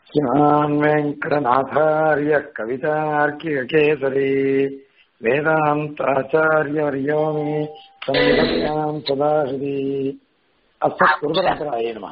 श्रीमान् वेङ्कटनाथार्य कवितार्किककेसरी वेदान्ताचार्यवर्यो मे संविधाम् सदाशिरी அஸ்மத்குருபராய நம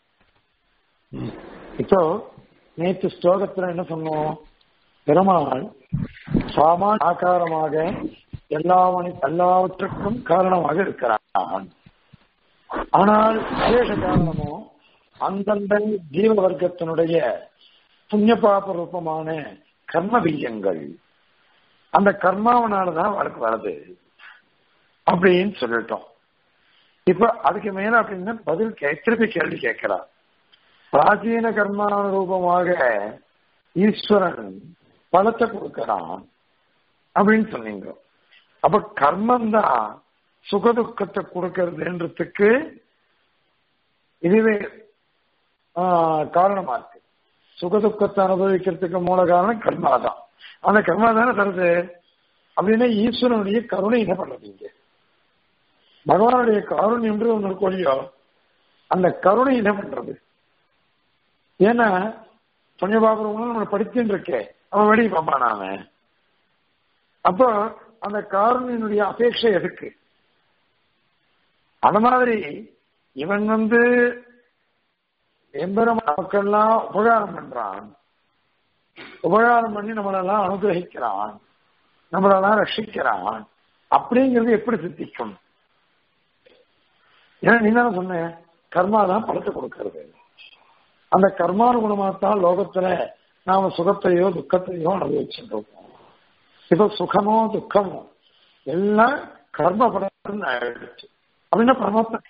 இப்போ நேற்று ஸ்லோகத்துல என்ன சொன்னோம் பெருமாள் சாமா ஆகாரமாக எல்லாவனி எல்லாவற்றுக்கும் காரணமாக இருக்கிறான் ஆனால் விசேஷ காரணமோ அந்தந்த ஜீவ வர்க்கத்தினுடைய புண்ணிய பாப ரூபமான கர்ம பீஜங்கள் அந்த கர்மாவனாலதான் அவளுக்கு வருது அப்படின்னு சொல்லிட்டோம் இப்ப அதுக்கு மேல அப்படின்னா பதில் கே திருப்பி கேள்வி கேட்கிறார் பிராச்சீன கர்மானுரூபமாக ஈஸ்வரன் பலத்தை கொடுக்கிறான் அப்படின்னு சொன்னீங்க அப்ப கர்மம் தான் சுகதுக்கத்தை கொடுக்கறதுன்றதுக்கு இதுவே காரணமா இருக்கு சுகதுக்கத்தை அனுபவிக்கிறதுக்கு மூல காரணம் கர்மா தான் அந்த கர்மா தானே தருது அப்படின்னா ஈஸ்வரனுடைய கருணை என்ன பண்றது இங்க பகவானுடைய கருணை என்று ஒன்று கொள்ளியோ அந்த கருணை என்ன பண்றது ஏன்னா புண்ணியபாபுரம் நம்ம படிச்சுட்டு இருக்கே அவன் வெளியே பார்ப்பான் அவன் அப்போ அந்த காரணியினுடைய அபேட்சை எதுக்கு அந்த மாதிரி இவன் வந்து எம்பெரும் மக்கள்லாம் உபகாரம் பண்றான் உபகாரம் பண்ணி நம்மளெல்லாம் அனுகிரகிக்கிறான் நம்மளெல்லாம் ரட்சிக்கிறான் அப்படிங்கிறது எப்படி சித்திக்கும் ஏன்னா நீ தானே சொன்ன கர்மா தான் பலத்தை கொடுக்கறது அந்த கர்மானுகுணமாத்தான் லோகத்துல நாம சுகத்தையோ துக்கத்தையோ அனுபவிச்சுட்டு இருக்கோம் இப்ப சுகமோ துக்கமோ எல்லாம் கர்ம படம் ஆயிடுச்சு அப்படின்னா பரமாத்மா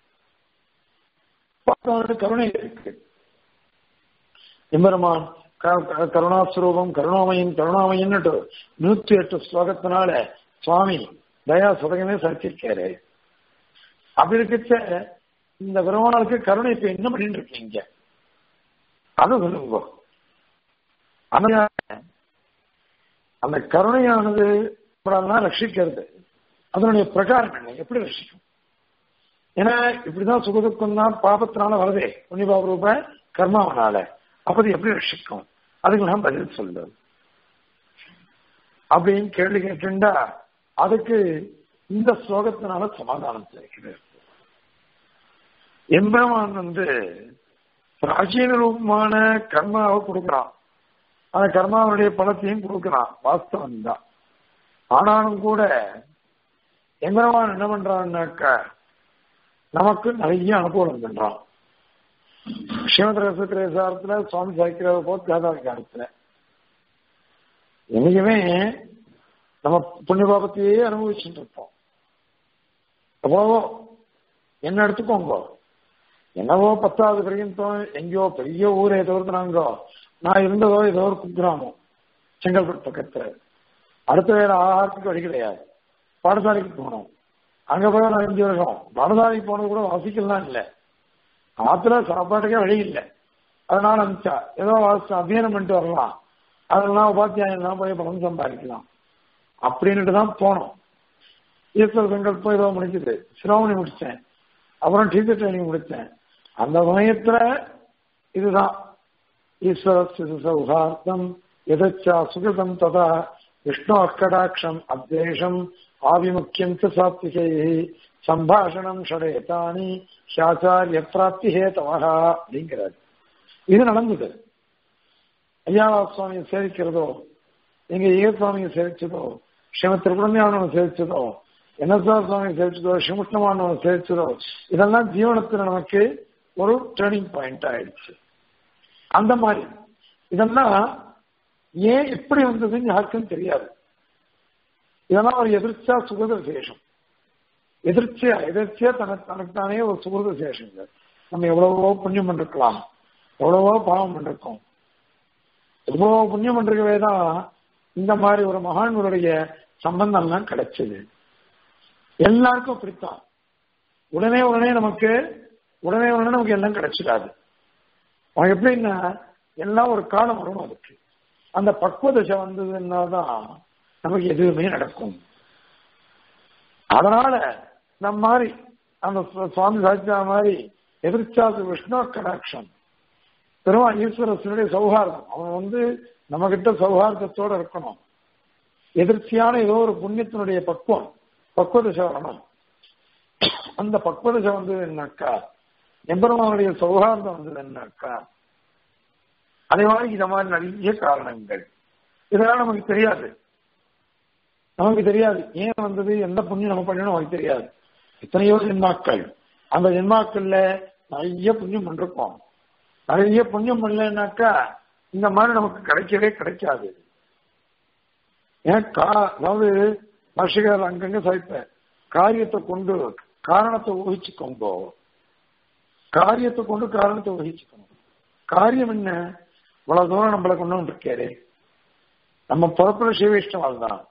கருணை இருக்கு எம்பெருமான் கருணாஸ்வரூபம் கருணாமயின் கருணாமயின்னுட்டு நூத்தி எட்டு ஸ்லோகத்தினால சுவாமி தயா சுதகமே சரிச்சிருக்காரு அப்படி இருக்கச்ச இந்த பெருமாளுக்கு கருணை இப்ப என்ன பண்ணிட்டு இருக்கீங்க அது சொல்லுங்க அந்த கருணையானது ரட்சிக்கிறது அதனுடைய பிரகாரம் என்ன எப்படி ரட்சிக்கும் ஏன்னா இப்படிதான் சுகதுக்கம் தான் பாபத்தினால வருதே புண்ணியபாப ரூப கர்மாவனால அப்படி எப்படி ரட்சிக்கும் அதுக்கு நான் பதில் சொல்லு அப்படின்னு கேள்வி கேட்டுண்டா அதுக்கு இந்த ஸ்லோகத்தினால சமாதானம் கிடைக்கிறது எம்பெருமான் வந்து பிராச்சீன ரூபமான கர்மாவை கொடுக்கிறான் அந்த கர்மாவுடைய பலத்தையும் கொடுக்கிறான் வாஸ்தவம் தான் ஆனாலும் கூட எம்பெருமான் என்ன பண்றான்னாக்கா நமக்கு நிறைய அனுகூலம் பண்றான் ஸ்ரீமத் ரசத்திரேசாரத்துல சுவாமி சாய்க்கிற போது காதாதிகாரத்துல என்னைக்குமே நம்ம புண்ணிய பாபத்தையே அனுபவிச்சுட்டு இருப்போம் எவ்வளவோ என்ன எடுத்துக்கோங்க என்னவோ பத்தாவது பர்யந்தம் எங்கேயோ பெரிய ஊர் ஏதோ இருந்தாங்கோ நான் இருந்ததோ ஏதோ ஒரு குக்கிராமம் செங்கல்பட்டு பக்கத்துல அடுத்த வேற ஆகாரத்துக்கு வழி கிடையாது பாடசாலைக்கு போனோம் அங்க போய் ஒரு அஞ்சு வருஷம் பாடசாலைக்கு போனது கூட வாசிக்கலாம் இல்லை ஆத்துல சாப்பாட்டுக்கே வழி இல்லை அதனால அனுப்பிச்சா ஏதோ வாசி அத்தியனம் பண்ணிட்டு வரலாம் அதெல்லாம் உபாத்தியாயம் போய் பணம் சம்பாதிக்கலாம் அப்படின்ட்டு தான் போனோம் ஈஸ்வர சங்கல்பம் ஏதோ முடிஞ்சது சிரோமணி முடிச்சேன் அப்புறம் டீச்சர் ட்ரைனிங் முடித்தேன் அந்த சமயத்துல இதுதான் ஈஸ்வர சௌஹார்த்தம் எதச்சா சுகிருதம் ததா விஷ்ணு அக்கடாட்சம் அத்வேஷம் ஆவிமுக்கியம் சாத்விகை சம்பாஷணம் ஷடேதானி ஷாச்சாரிய பிராப்தி ஹேதவகா அப்படிங்கிறார் இது நடந்தது ஐயாவா சுவாமியை சேவிக்கிறதோ எங்க ஈக சுவாமியை சேவிச்சதோ ஸ்ரீம திருக்குழந்தையானவனை சேவிச்சதோ என்எஸ்ஆர் சுவாமியை சேவிச்சதோ ஸ்ரீமுஷ்ணமானவனை சேவிச்சதோ இதெல்லாம் ஜீவனத்துல நமக்கு ஒரு டேர்னிங் பாயிண்ட் ஆயிடுச்சு அந்த மாதிரி இதெல்லாம் ஏன் எப்படி வந்ததுன்னு யாருக்கும் தெரியாது இதெல்லாம் ஒரு எதிர்ச்சியா சுகத விசேஷம் எதிர்ச்சியா எதிர்ச்சியா தனக்கு தனக்குத்தானே ஒரு சுகத விசேஷங்க நம்ம எவ்வளவோ புண்ணியம் பண்ணிருக்கலாம் எவ்வளவோ பாவம் பண்ணிருக்கோம் எவ்வளவு புண்ணியம் பண்ணிருக்கவே தான் இந்த மாதிரி ஒரு மகான்களுடைய சம்பந்தம்லாம் கிடைச்சது எல்லாருக்கும் அப்படித்தான் உடனே உடனே நமக்கு உடனே உடனே நமக்கு எல்லாம் கிடைச்சிடாது அவன் எப்படின்னா எல்லாம் ஒரு காலம் வரும் அதுக்கு அந்த பக்குவ தசை வந்ததுன்னா தான் நமக்கு எதுவுமே நடக்கும் அதனால இந்த மாதிரி அந்த சுவாமி சாட்சியா மாதிரி எதிர்ச்சாது விஷ்ணு கடாட்சம் பெருமாள் ஈஸ்வரசனுடைய சௌஹார்தம் அவன் வந்து நம்ம கிட்ட சௌஹார்தத்தோட இருக்கணும் எதிர்ச்சியான ஏதோ ஒரு புண்ணியத்தினுடைய பக்குவம் பக்குவதசை வரணும் அந்த பக்குவதசை வந்தது என்னக்கா எம்பெருமானுடைய சௌஹார்தம் வந்தது என்னக்கா அதே மாதிரி இத மாதிரி நிறைய காரணங்கள் இதெல்லாம் நமக்கு தெரியாது நமக்கு தெரியாது ஏன் வந்தது எந்த புண்ணியம் நம்ம பண்ணணும் நமக்கு தெரியாது எத்தனையோ ஜென்மாக்கள் அந்த ஜென்மாக்கள்ல நிறைய புண்ணியம் பண்ணிருக்கோம் நிறைய புண்ணியம் பண்ணலன்னாக்கா இந்த மாதிரி நமக்கு கிடைக்கவே கிடைக்காது ஏன் கா அதாவது பாஷிகார் அங்கங்க சைப்ப காரியத்தை கொண்டு காரணத்தை ஊகிச்சுக்கோங்கோ காரியத்தை கொண்டு காரணத்தை ஊகிச்சுக்கணும் காரியம் என்ன இவ்வளவு தூரம் நம்மளை கொண்டு வந்திருக்காரு நம்ம பிறப்புற சிவவிஷ்ணவால் தான்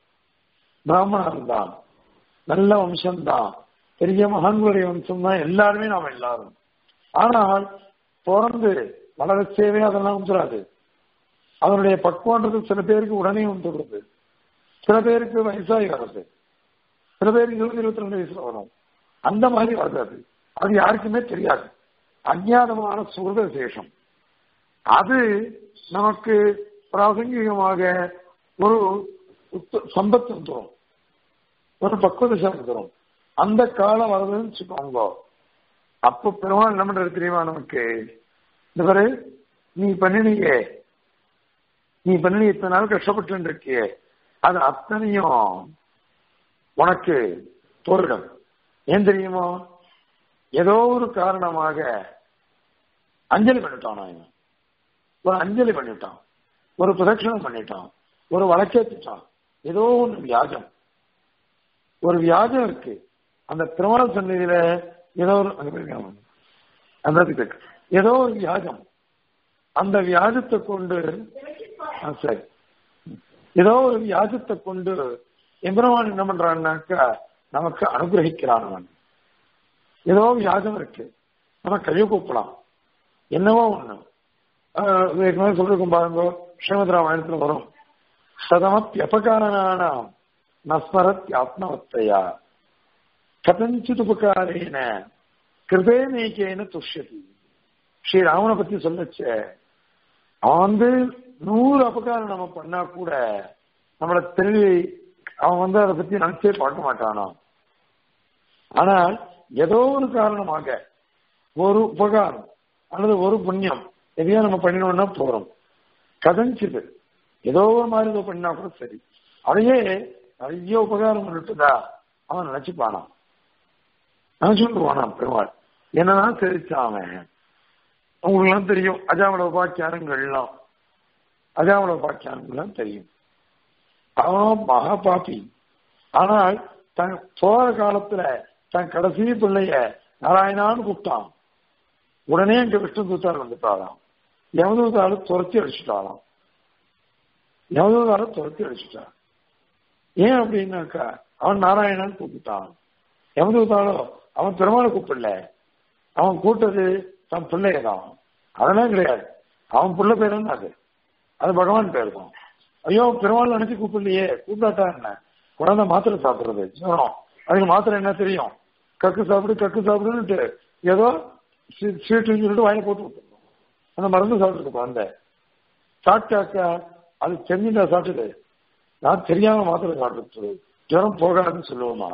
பிராமணர் தான் நல்ல வம்சம்தான் பெரிய மகான்களுடைய வம்சம் தான் எல்லாருமே நாம் எல்லாரும் ஆனால் பிறந்து வளர சேவை அதெல்லாம் வந்துடாது அதனுடைய பக்குவன்றது சில பேருக்கு உடனே வந்துடுறது சில பேருக்கு வயசாகி வர்றது சில பேருக்கு இருபது இருபத்தி ரெண்டு வயசுல வரும் அந்த மாதிரி வருது அது அது யாருக்குமே தெரியாது அஜ்ஞாதமான சுகிருத விசேஷம் அது நமக்கு பிராசங்கிகமாக ஒரு சம்பத்து வந்துடும் ஒரு பக்குவதசை வந்துடும் அந்த காலம் வருதுன்னு வச்சுக்கோங்க அப்ப பெருமாள் என்ன பண்றது தெரியுமா நமக்கு இந்த பாரு நீ பண்ணினியே நீ பண்ணி இத்தனை நாள் கஷ்டப்பட்டு இருக்கியே அது அத்தனையும் உனக்கு தோறிடும் ஏன் தெரியுமோ ஏதோ ஒரு காரணமாக அஞ்சலி பண்ணிட்டான் நான் ஒரு அஞ்சலி பண்ணிட்டான் ஒரு பிரதட்சணம் பண்ணிட்டான் ஒரு வழக்கேற்றிட்டான் ஏதோ ஒன்று வியாஜம் ஒரு வியாஜம் இருக்கு அந்த திருமண சந்நிதியில ஏதோ ஒரு அந்த ஏதோ ஒரு வியாஜம் அந்த வியாஜத்தை கொண்டு சரி ஏதோ ஒரு வியாஜத்தை கொண்டு எம்பெருமான் என்ன பண்றான்னாக்கா நமக்கு அனுகிரகிக்கிறான் அவன் ஏதோ வியாஜம் இருக்கு நம்ம கையை கூப்பலாம் என்னவோ ஒண்ணு ஏற்கனவே சொல்லிருக்கும் பாருங்க ஸ்ரீமத் ராமாயணத்துல வரும் சதமப்பியபகாரணானாம் நஸ்மரத் ஆத்மவத்தையா கதஞ்சித் உபகாரேன கிருபே நீக்கேன துஷ்யதி ஸ்ரீ ராமனை பத்தி சொல்லச்ச அவன் வந்து நூறு அபகாரம் நம்ம பண்ணா கூட நம்மள திரும்பி அவன் வந்து அதை பத்தி நினைச்சே பார்க்க மாட்டானோ ஆனால் ஏதோ ஒரு காரணமாக ஒரு உபகாரம் அல்லது ஒரு புண்ணியம் எதையோ நம்ம பண்ணினோம்னா போறோம் கதஞ்சிது ஏதோ ஒரு மாதிரி ஏதோ பண்ணா கூட சரி அதையே நிறைய உபகாரம் பண்ணிட்டுதா அவன் நினைச்சுப்பானான் நினைச்சுட்டுருவானான் பெருமாள் என்னதான் தெரிச்சான் அவன் உங்களுக்குலாம் தெரியும் அஜாமல உபாக்கியானங்கள்லாம் அஜாமல உபாக்கியானங்கள்லாம் தெரியும் அவன் மகா பாப்பி ஆனால் தன் சோழ காலத்துல தன் கடைசி பிள்ளைய நாராயணான்னு கூப்பிட்டான் உடனே இங்க விஷ்ணு தூத்தார் வந்துட்டாராம் யமதூதால துரத்தி அடிச்சுட்டாராம் யமதூதால துரத்தி அடிச்சுட்டான் ஏன் அப்படின்னாக்கா அவன் நாராயணன் கூப்பிட்டான் யமதூதாலோ அவன் பெருமாளை கூப்பிடல அவன் கூட்டது தன் பிள்ளைய தான் அதெல்லாம் கிடையாது அவன் பிள்ளை பேர் என்ன அது அது பகவான் பேர் தான் ஐயோ பெருமாள் நினைச்சு கூப்பிடலையே கூப்பிடாட்டா என்ன குழந்தை மாத்திரை சாப்பிடுறது ஜுரம் அதுக்கு மாத்திரை என்ன தெரியும் கக்கு சாப்பிடு கக்கு சாப்பிடுன்னுட்டு ஏதோ ஸ்வீட்டுன்னு சொல்லிட்டு வாங்கி போட்டு விட்டுருக்கோம் அந்த மருந்து சாப்பிட்டுருக்கு குழந்தை சாப்பிட்டாக்கா அது தெரிஞ்சுட்டா சாப்பிட்டுது நான் தெரியாம மாத்திரை சாப்பிடுறது ஜுரம் போகாதுன்னு சொல்லுவோமா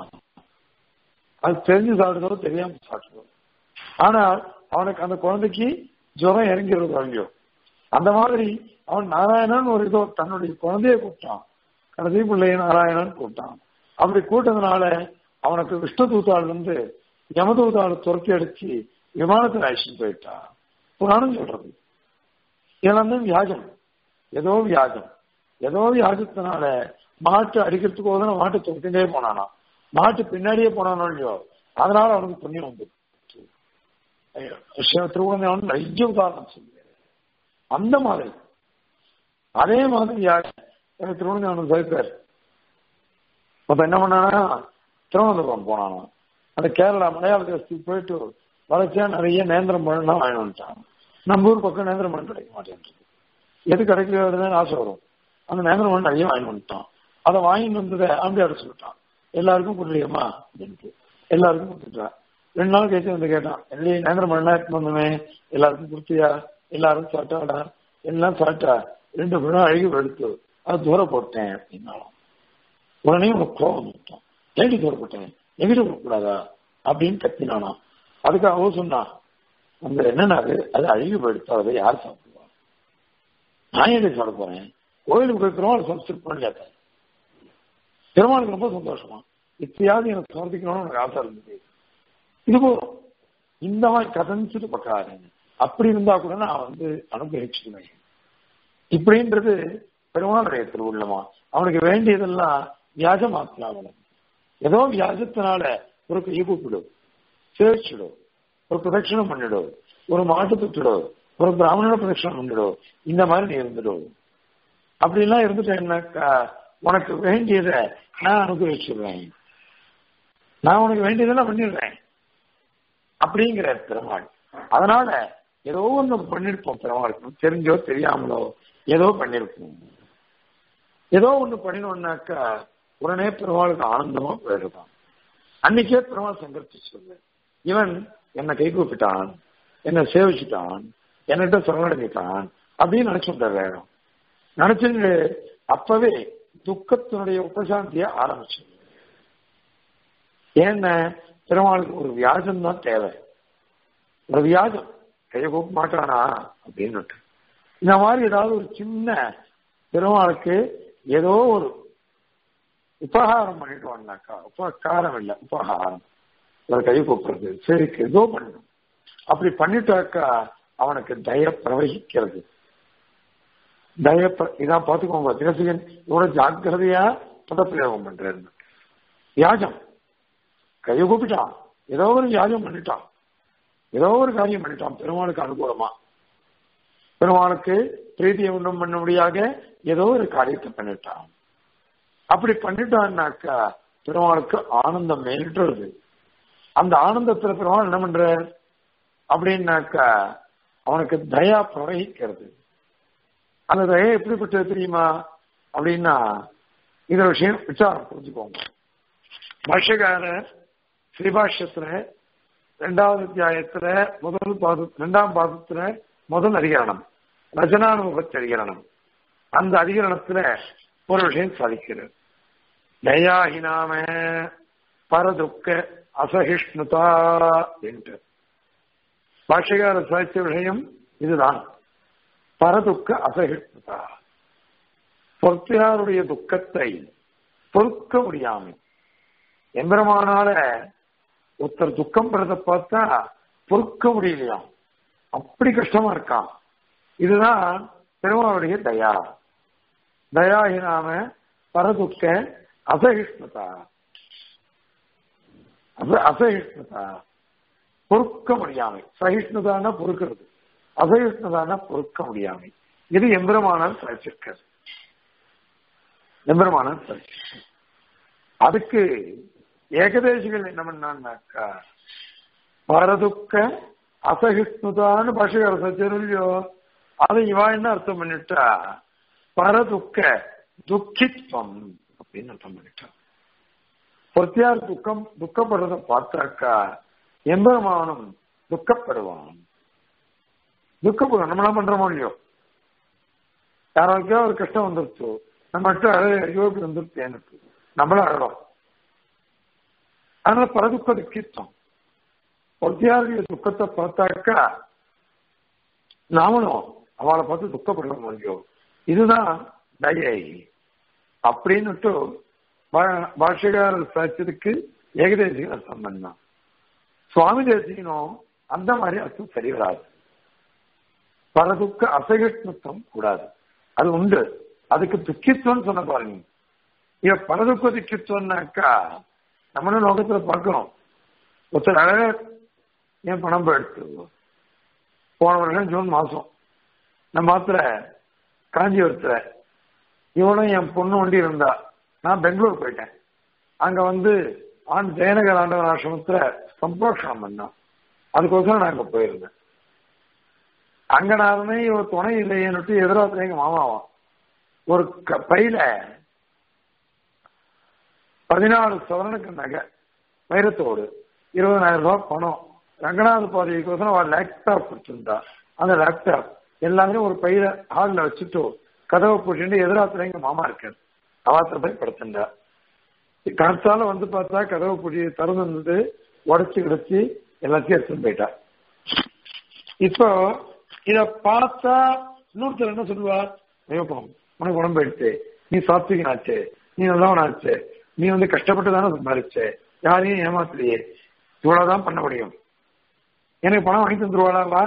அது தெரிஞ்சு சாப்பிடுறதோ தெரியாம சாப்பிடுறோம் ஆனால் அவனுக்கு அந்த குழந்தைக்கு ஜுரம் இறங்கிறது வாங்கியோ அந்த மாதிரி அவன் நாராயணன் ஒரு இதோ தன்னுடைய குழந்தைய கூப்பிட்டான் கடைசி பிள்ளைய நாராயணன் கூப்பிட்டான் அப்படி கூட்டதுனால அவனுக்கு விஷ்ணு தூத்தாள் வந்து யமதூத்தாள் துரத்தி அடிச்சு விமானத்தில் அழிச்சுட்டு போயிட்டான் புராணம் சொல்றது இதெல்லாம் தான் வியாஜம் ஏதோ வியாஜம் ஏதோ வியாஜத்தினால மாட்டு அடிக்கிறதுக்கு போதும் மாட்டு துரத்திட்டே போனானா மாட்டு பின்னாடியே போனானோ இல்லையோ அதனால அவனுக்கு புண்ணியம் வந்து திருவண்ணாமலை நிறைய உதாரணம் சொல்லுவேன் அந்த மாதிரி அதே மாதிரி யார் திருவண்ணாமலை சேர்ப்பார் அப்ப என்ன பண்ணானா திருவனந்தபுரம் போனானா அந்த கேரளா மலையாள தேசத்துக்கு போயிட்டு வளர்ச்சியா நிறைய நேந்திரம் பழம்லாம் வாங்கி வந்துட்டான் நம்ம ஊர் பக்கம் நேந்திரம் பழம் கிடைக்க மாட்டேன்றது எது கிடைக்கிறதுன்னு ஆசை வரும் அந்த நேந்திரம் பழம் நிறைய வாங்கி வந்துட்டான் அதை வாங்கிட்டு வந்ததை ஆம்பியார் சொல்லிட்டான் எல்லாருக்கும் கொடுக்கலையம்மா அப்படின்ட்டு எல்லாருக்கும் கொடுத்துட்டான் ரெண்டு நாள் கழிச்சு வந்து கேட்டான் இல்லையே நேந்திரம் பழம்லாம் எடுத்து வந்தோமே எல்லாருக்கும் கொடுத்தியா எல்லாரும் சாட்டாடா எல்லாம் சாட்டா ரெண்டு பேரும் அழுகி வெடுத்து அது தூர போட்டேன் அப்படின்னாலும் உடனே உனக்கு கோபம் வந்துட்டோம் ஏடி தூர போட்டேன் எங்கிட்ட கூடாதா அப்படின்னு கத்தினானா அதுக்கு அவ சொன்னா அந்த என்னன்னா அது அது அழுகி போயிடுத்தா அதை யார் சாப்பிடுவா நான் எப்படி சாப்பிட போறேன் கோயிலுக்கு போய் பெருமாள் சமஸ்கிருப்பான்னு கேட்டேன் பெருமாளுக்கு ரொம்ப சந்தோஷமா இப்பயாவது எனக்கு சமர்ப்பிக்கணும்னு எனக்கு ஆசை இருந்தது இது போதும் இந்த மாதிரி கதஞ்சிட்டு பக்காரு அப்படி இருந்தா கூட நான் வந்து அனுகிரகிச்சுக்குவேன் இப்படின்றது பெருமாளுடைய திருவுள்ளமா அவனுக்கு வேண்டியதெல்லாம் வியாஜமாத்தினாவல ஏதோ வியாஜத்தினால ஒரு கையை கூப்பிடும் சேவிச்சிடும் ஒரு பிரதட்சணம் பண்ணிடும் ஒரு மாட்டு தொட்டுடும் ஒரு பிராமண பிரதட்சணம் பண்ணிடும் இந்த மாதிரி நீ இருந்துடும் அப்படிலாம் இருந்துட்டேன்னாக்கா உனக்கு வேண்டியதை நான் அனுகிரகிச்சிடுறேன் நான் உனக்கு வேண்டியதெல்லாம் பண்ணிடுறேன் அப்படிங்கிற பெருமாள் அதனால ஏதோ ஒண்ணு பண்ணிருப்போம் பெருமாளுக்கு தெரிஞ்சோ தெரியாமலோ ஏதோ பண்ணிருப்போம் ஏதோ ஒண்ணு பண்ணினோம்னாக்கா உடனே பெருமாளுக்கு ஆனந்தமா போயிடுதான் அன்னைக்கே பெருமாள் சங்கரிச்சு சொல்லு இவன் என்னை கை கூப்பிட்டான் என்னை சேவிச்சுட்டான் என்கிட்ட சரணடைஞ்சிட்டான் அப்படின்னு நினைச்சுட்ட வேணும் நினைச்சுட்டு அப்பவே துக்கத்தினுடைய உபசாந்திய ஆரம்பிச்சு ஏன்னா பெருமாளுக்கு ஒரு வியாஜம் தான் தேவை ஒரு வியாஜம் கையை கூப்ப மாட்டானா அப்படின்னு இந்த மாதிரி ஏதாவது ஒரு சின்ன பெருமாளுக்கு ஏதோ ஒரு உபகாரம் பண்ணிட்டு வந்தாக்கா உபகாரம் இல்லை உபகாரம் ஒரு கை கூப்பிடுறது சரி ஏதோ பண்ணணும் அப்படி பண்ணிட்டாக்கா அவனுக்கு தய பிரவகிக்கிறது தய இதான் பார்த்துக்கோங்க தினசிகன் இவ்வளவு ஜாக்கிரதையா பதப்பிரயோகம் பண்றாரு வியாஜம் கையை கூப்பிட்டான் ஏதோ ஒரு வியாஜம் பண்ணிட்டான் ஏதோ ஒரு காரியம் பண்ணிட்டான் பெருமாளுக்கு அனுகூலமா பெருமாளுக்கு பிரீதியை உண்டம் பண்ணும்படியாக ஏதோ ஒரு காரியத்தை பண்ணிட்டான் அப்படி பண்ணிட்டான்னாக்கா பெருமாளுக்கு ஆனந்தம் மேலிட்டுறது அந்த ஆனந்தத்துல பெருமாள் என்ன பண்ற அப்படின்னாக்கா அவனுக்கு தயா பிரவகிக்கிறது அந்த தயா எப்படிப்பட்டது தெரியுமா அப்படின்னா இந்த விஷயம் விசாரம் புரிஞ்சுக்கோங்க பாஷ்யக்காரர் ஸ்ரீபாஷ்யத்துல ரெண்டாவது அத்தியாயத்துல முதல் பாத ரெண்டாம் பாதத்துல முதல் அதிகரணம் ரஜனானுபவத்து அதிகரணம் அந்த அதிகரணத்துல ஒரு விஷயம் சாதிக்கிறது தயாஹினாம பரதுக்க அசகிஷ்ணுதா என்று பாஷகார சாதித்த விஷயம் இதுதான் பரதுக்க அசகிஷ்ணுதா பொறுத்தையாருடைய துக்கத்தை பொறுக்க முடியாமல் எம்பெருமானால ஒருத்தர் துக்கம் படுறத பார்த்தா பொறுக்க முடியலையாம் அப்படி கஷ்டமா இருக்கான் இதுதான் பெருமாளுடைய தயா தயாஹினாம பரதுக்க அசகிஷ்ணுதா அசகிஷ்ணுதா பொறுக்க முடியாமை சகிஷ்ணுதான பொறுக்கிறது அசகிஷ்ணுதான பொறுக்க முடியாமை இது எம்பெருமானால் சாதிச்சிருக்காரு எம்பெருமானால் சாதிச்சிருக்காரு அதுக்கு ஏகதேசிகள் என்ன பண்ணான்னாக்கா பரதுக்க அசகிஷ்ணுதான்னு பாஷகார சச்சரும் இல்லையோ அதை இவா என்ன அர்த்தம் பண்ணிட்டா பரதுக்க துக்கித்வம் அப்படின்னு அர்த்தம் பண்ணிட்டா பொறுத்தியார் துக்கம் துக்கப்படுறத பார்த்தாக்கா எம்பெருமானும் துக்கப்படுவான் துக்கப்படுவோம் நம்மளாம் பண்றோமோ இல்லையோ யாராருக்கோ ஒரு கஷ்டம் வந்துருச்சு நம்மகிட்ட அழகு ஐயோ இப்படி வந்துருச்சேன்னு நம்மளும் அழகும் அதனால பரதுக்க துக்கித்தம் பொறுத்தியாருடைய துக்கத்தை பார்த்தாக்கா நாமளும் அவளை பார்த்து துக்கப்பட முடியும் இதுதான் தயை அப்படின்னுட்டு பாஷகாரர் சாட்சியத்துக்கு ஏகதேசிக அர்த்தம் பண்ணான் சுவாமி தேசிகனும் அந்த மாதிரி அர்த்தம் சரி வராது பரதுக்க அசகிஷ்ணுத்தம் கூடாது அது உண்டு அதுக்கு துக்கித்துவம் சொன்ன பாருங்க இவ பரதுக்க துக்கித்துவம்னாக்கா நம்மளும் லோகத்துல பார்க்கிறோம் ஒருத்தர் அழக ஏன் பணம் போயிடுத்து போன வருஷம் ஜூன் மாசம் நம்ம மாத்திர காஞ்சிபுரத்துல இவனும் என் பொண்ணு வண்டி இருந்தா நான் பெங்களூர் போயிட்டேன் அங்க வந்து ஆண் ஜெயநகர் ஆண்டவன் ஆசிரமத்துல சம்போஷம் பண்ணான் அதுக்கோசரம் நான் அங்க போயிருந்தேன் அங்க நான் ஒரு துணை இல்லையேன்னுட்டு எதிராத்துல எங்க மாமாவான் ஒரு பையில பதினாலு சவரனுக்கு நகை வைரத்தோடு இருபதாயிரம் ரூபாய் பணம் ரங்கநாத பாதைக்கோசரம் அவள் லேப்டாப் கொடுத்துருந்தா அந்த லேப்டாப் எல்லாரும் ஒரு பையில ஹாலில் வச்சுட்டு கதவை போட்டு எதிராத்துல எங்க மாமா இருக்காரு அவாத்துல போய் படுத்துட்டா காத்தால வந்து பார்த்தா கதவை பூட்டி திறந்து உடச்சு கிடச்சி எல்லாத்தையும் எடுத்துன்னு போயிட்டா இப்போ இத பார்த்தா இன்னொருத்தர் என்ன சொல்லுவா ஐயோப்பம் உனக்கு உடம்பு எடுத்து நீ சாத்விகனாச்சு நீ நல்லவனாச்சு நீ வந்து கஷ்டப்பட்டு தானே சம்பாதிச்ச யாரையும் ஏமாத்தலையே இவ்வளவுதான் பண்ண முடியும் எனக்கு பணம் வாங்கி தந்துருவாளா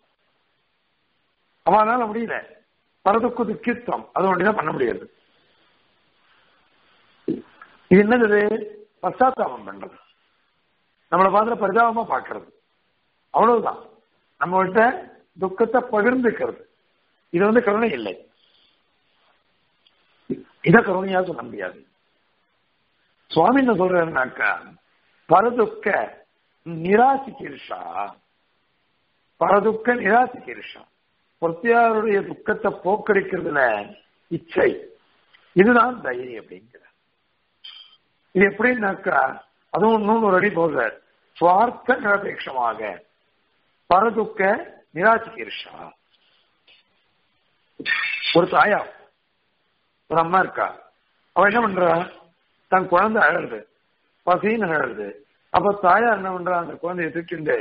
அவனால முடியல பரதுக்கு துக்கித்தம் அது ஒன்றுதான் பண்ண முடியாது இது என்னது பశ్చాத்தாபம் பண்றது நம்மளை பார்த்து பரிதாபமா பார்க்கறது அவ்வளவுதான் நம்மகிட்ட துக்கத்தை பகிர்ந்துக்கிறது இது வந்து கருணை இல்லை இத கருணையா சொல்ல முடியாது சுவாமி என்ன சொல்றாருனாக்கா பரதுக்க நிராசிக்கிருஷா பரதுக்க நிராசிக்கிருஷா பொத்தியாருடைய துக்கத்தை போக்கடிக்கிறதுல இச்சை இதுதான் தயை அப்படிங்கிற இது எப்படின்னாக்கா அதுவும் இன்னும் ஒரு அடி போடுற சுவார்த்த நிரபேட்சமாக பரதுக்க நிராசிக்கிருஷா ஒரு தாயா ஒரு அம்மா இருக்கா அவ என்ன பண்றா தன் குழந்தை அழகுது பசின்னு அழகுது அப்ப தாயா என்ன பண்றா அந்த குழந்தைய தூக்கிண்டு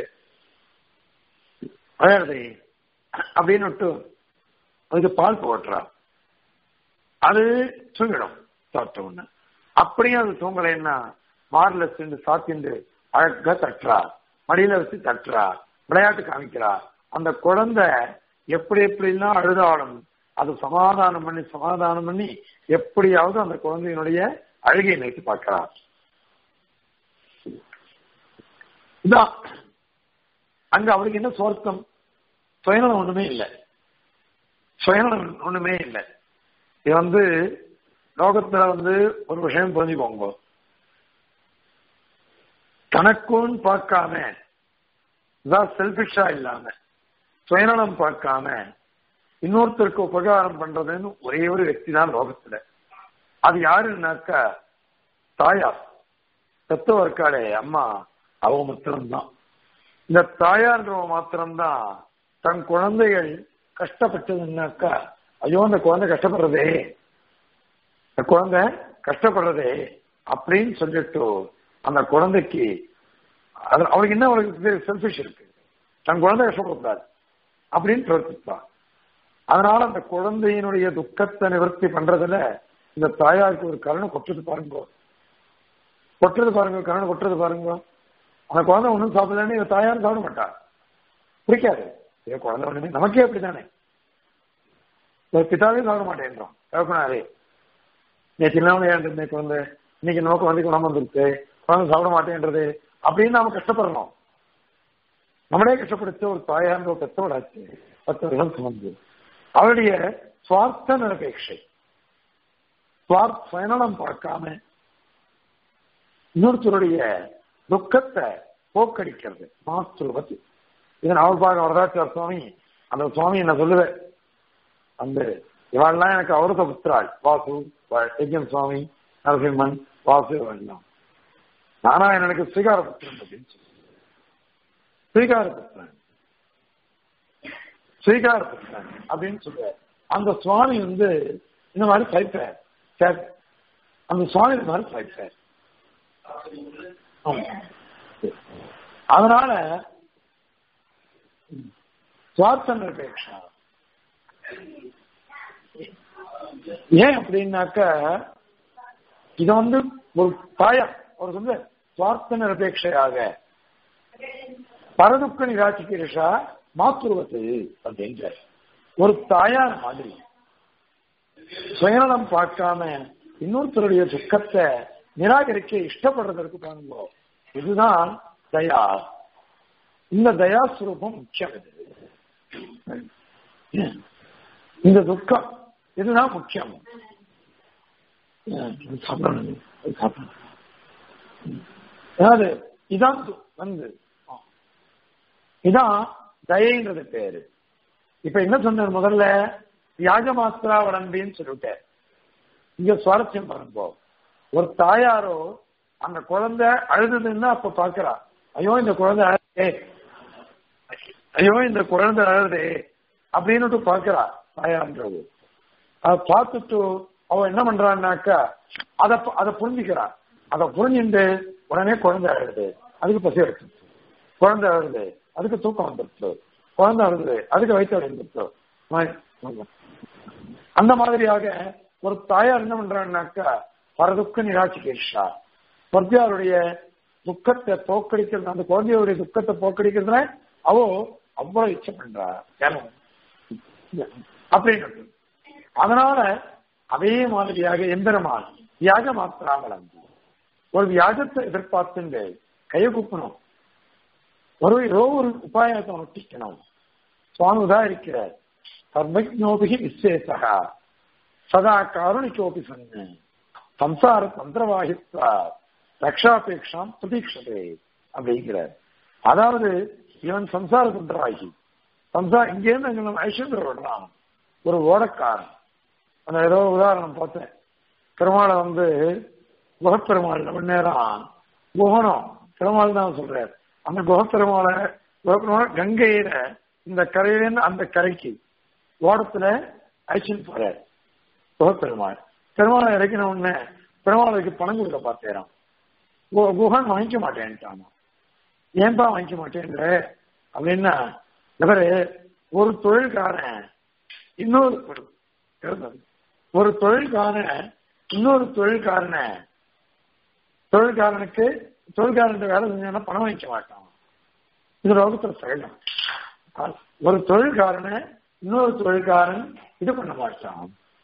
அழகுது அப்படின்னு விட்டு அதுக்கு பால் போட்டுறா அது தூங்கிடும் சாப்பிட்ட உடனே அப்படியே அது தூங்கலைன்னா மார்ல சென்று சாத்திண்டு அழகா தட்டுறா மடியில வச்சு தட்டுறா விளையாட்டு காமிக்கிறா அந்த குழந்தை எப்படி எப்படிலாம் அழுதாலும் அது சமாதானம் பண்ணி சமாதானம் பண்ணி எப்படியாவது அந்த குழந்தையினுடைய அழுகையை நினைத்து பார்க்கிறா இதான் அங்க அவருக்கு என்ன சுவர்த்தம் சுயநலம் ஒண்ணுமே இல்லை சுயநலம் ஒண்ணுமே இல்லை இது வந்து லோகத்துல வந்து ஒரு விஷயம் புரிஞ்சுக்கோங்க தனக்கும் பார்க்காம இதான் செல்பிஷா இல்லாம சுயநலம் பார்க்காம இன்னொருத்தருக்கு உபகாரம் பண்றதுன்னு ஒரே ஒரு వ్యక్తి தான் லோகத்துல அது யாருன்னாக்கா தாயார் தத்துவ இருக்காளே அம்மா அவ மாத்திரம்தான் இந்த தாயார்ன்றவ மாத்திரம்தான் தன் குழந்தைகள் கஷ்டப்பட்டதுன்னாக்கா ஐயோ அந்த குழந்தை கஷ்டப்படுறதே இந்த குழந்தை கஷ்டப்படுறதே அப்படின்னு சொல்லிட்டு அந்த குழந்தைக்கு அது அவளுக்கு என்ன அவளுக்கு செல்ஃபிஷ் இருக்கு தன் குழந்தை கஷ்டப்படக்கூடாது அப்படின்னு பிரவர்த்திப்பான் அதனால அந்த குழந்தையினுடைய துக்கத்தை நிவர்த்தி பண்றதுல இந்த தாயாருக்கு ஒரு கருணை கொட்டுறது பாருங்க கொட்டுறது பாருங்க கருணை கொட்டுறது பாருங்க அந்த குழந்தை ஒன்றும் சாப்பிடலன்னு இவ தாயாரும் சாப்பிட மாட்டா பிடிக்காது ஏ குழந்தை ஒண்ணுமே நமக்கே அப்படித்தானே பிதாவே சாப்பிட மாட்டேன்றோம் கேட்கணாரே நேற்று என்ன ஏன் குழந்தை இன்னைக்கு நோக்கம் வந்து குணம் வந்துருக்கு குழந்தை சாப்பிட மாட்டேன்றது அப்படின்னு நாம கஷ்டப்படுறோம் நம்மளே கஷ்டப்படுத்த ஒரு தாயார்ன்ற ஒரு பெத்தோடாச்சு பத்து வருஷம் சுமந்து அவருடைய சுவார்த்த நிரபேட்சை சுவார்த்த பயணம் பார்க்காம இன்னொருத்தருடைய துக்கத்தை போக்கடிக்கிறது மாஸ்டர் பத்தி இது அவர்பாக வரதாச்சார் சுவாமி அந்த சுவாமி என்ன சொல்லுவேன் அந்த இவாள்லாம் எனக்கு அவரத புத்திராள் வாசு யஜ்யம் சுவாமி நரசிம்மன் வாசு எல்லாம் நாராயணனுக்கு ஸ்ரீகார புத்திரன் அப்படின்னு சொல்லி ஸ்ரீகார புத்திரன் ஸ்ரீகார புத்திரன் அப்படின்னு சொல்ற அந்த சுவாமி வந்து இந்த மாதிரி சைப்பார் சார் அந்த சுவாமி இந்த மாதிரி சைப்பார் அதனால சுவார்த்தன் நிரபேட்சா ஏன் அப்படின்னாக்க இத வந்து ஒரு தாயம் ஒரு வந்து சுவார்த்த நிரபேட்சையாக பரதுக்க நிராட்சிக்கிறஷா மாத்துருவத்து அப்படின்ற ஒரு தாயார் மாதிரி சுயநலம் பார்க்காம இன்னொருத்தருடைய துக்கத்தை நிராகரிக்க இஷ்டப்படுறதற்கு பாருங்க இதுதான் தயா இந்த தயாஸ்வரூபம் முக்கியம் இது இந்த துக்கம் இதுதான் முக்கியம் சாப்பிடணும் சாப்பிடணும் அதாவது இதான் வந்து இதான் தயைன்றது பேரு இப்ப என்ன சொன்னார் முதல்ல யாஜமாஸ்திரா வளம்பின்னு சொல்லிவிட்டார் இங்க சுவாரஸ்யம் பாருங்க ஒரு தாயாரோ அந்த குழந்தை அழுதுதுன்னா அப்ப பாக்குறா ஐயோ இந்த குழந்தை அழுதே ஐயோ இந்த குழந்தை அழுதே அப்படின்னுட்டு பாக்குறா தாயான்றது அதை பார்த்துட்டு அவ என்ன பண்றான்னாக்கா அதை அதை புரிஞ்சுக்கிறா அதை புரிஞ்சுட்டு உடனே குழந்தை அழுது அதுக்கு பசி எடுத்துச்சு குழந்தை அழுது அதுக்கு தூக்கம் வந்துருச்சு குழந்தை அழுது அதுக்கு வயிற்று அடைந்துருச்சு அந்த மாதிரியாக ஒரு தாயார் என்ன பண்றான்னாக்கா பரதுக்க நிராட்சிகேஷா பர்த்தியாருடைய துக்கத்தை போக்கடிக்கிறது அந்த குழந்தையுடைய துக்கத்தை போக்கடிக்கிறதுல அவோ அவ்வளவு இச்சை பண்றா அப்படின்னு அதனால அதே மாதிரியாக எந்திரமான் யாக மாத்திரா வளர்ந்து ஒரு வியாஜத்தை எதிர்பார்த்துண்டு கையை குப்பணும் ஒரு ஏதோ ஒரு உபாயத்தை ஒட்டிக்கணும் சுவாமி உதாரிக்கிறார் சர்வஜோபிகி விசேஷா சதா காருணிக்கோபி சொன்ன சம்சார தந்திரவாகித்வா ரக்ஷாபேட்சாம் பிரதீட்சதே அப்படிங்கிறார் அதாவது இவன் சம்சார தந்திரவாகி சம்சார இங்கேருந்து அங்க நம்ம ஐஸ்வர்ய விடுறான் ஒரு ஓடக்காரன் அந்த ஏதோ உதாரணம் பார்த்தேன் பெருமாளை வந்து குகப்பெருமாள் ரொம்ப நேரம் குகனம் பெருமாள் தான் சொல்றாரு அந்த குகப்பெருமாளை குகப்பெருமாள் கங்கையில இந்த கரையிலேருந்து அந்த கரைக்கு ஓடத்துல அழிச்சுன்னு போறாரு குகப்பெருமாள் பெருமாளை இறக்கின உடனே பெருமாளுக்கு பணம் கொடுக்க பார்த்தேறான் குகன் வாங்கிக்க மாட்டேன்ட்டான் ஏன்பா வாங்கிக்க மாட்டேன்ற அப்படின்னா இவரு ஒரு தொழில்காரன் இன்னொரு ஒரு தொழில்காரன் இன்னொரு தொழில்காரனை தொழில்காரனுக்கு தொழில்காரன் வேலை செஞ்சானா பணம் வாங்கிக்க மாட்டான் இது லோகத்துல சகஜம் ஒரு தொழில்காரனை இன்னொரு தொழில்காரன் இது பண்ண மாட்டான்